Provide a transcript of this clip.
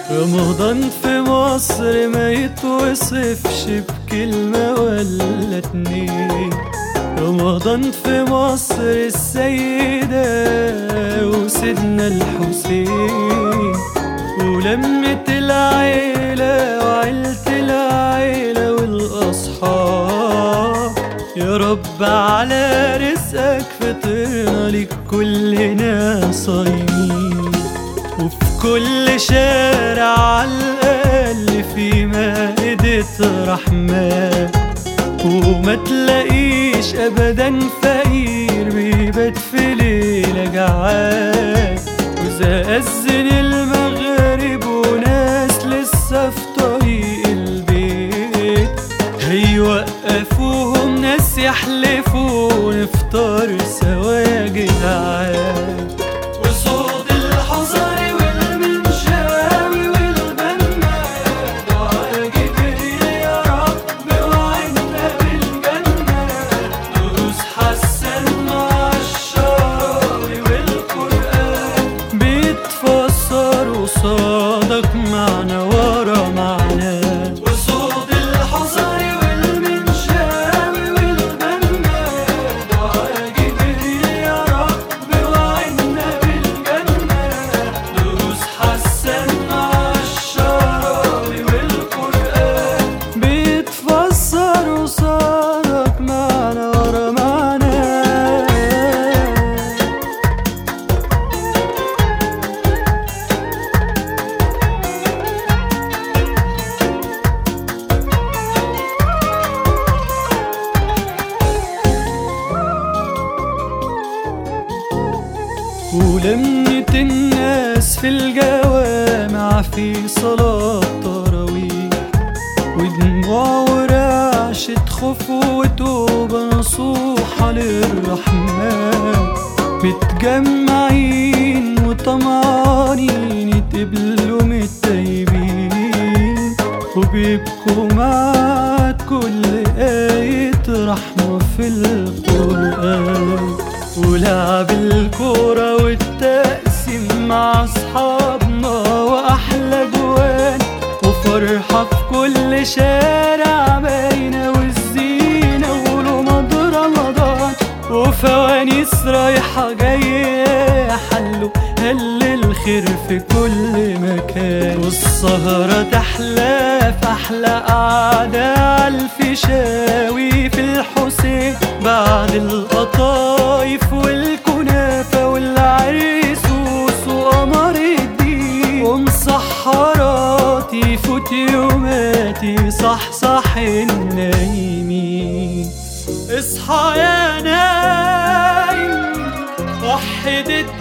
رمضان في مصر ما يتوصفش بكلمة ولا اتنين رمضان في مصر السيدة وسيدنا الحسين ولمة العيلة وعيلة العيلة والأصحاب يا رب على رزقك فطرنا لك كلنا صايمين وفي كل شارع على الأقل في مائدة رحمة وما تلاقيش أبدا فقير بيبات في ليلة جعان وإذا أذن المغرب وناس لسه في طريق البيت هيوقفوهم ناس يحلفوا نفطر سوا يا جدعان وصوت الحصري والمنشاوي والبنا دعاء جبريل يا رب وعدنا بالجنة دروس حسن مع الشراوي والقرآن بيتفسر قصادك معنى ورا معنى وصوت الحصري والمنشاوي والبنا دعاء جبريل يا رب وعدنا بالجنة دروس حسن مع الشراوي والقرآن بيتفسر قصادك معنى ورا معنى ولمة الناس في الجوامع في صلاة تراويح ودموع ورعشة خوف وتوبة نصوحة للرحمن متجمعين وطمعانين يتقبلوا من التايبين وبيبكوا مع كل آية رحمة في القرآن ولعب الكورة والتقسيم مع أصحابنا وأحلى جوان وفرحة في كل شارع باينة والزينة ورمض رمضان وفوانيس رايحة جاية حلو هل الخير في كل مكان والسهرة تحلى في أحلى قعدة عالفيشاوي في الحسين بعد القطايف والكنافة والعريسوس وقمر الدين ومسحراتي يفوت يوماتي صح صح النايمين اصحى يا نايم وحد الدين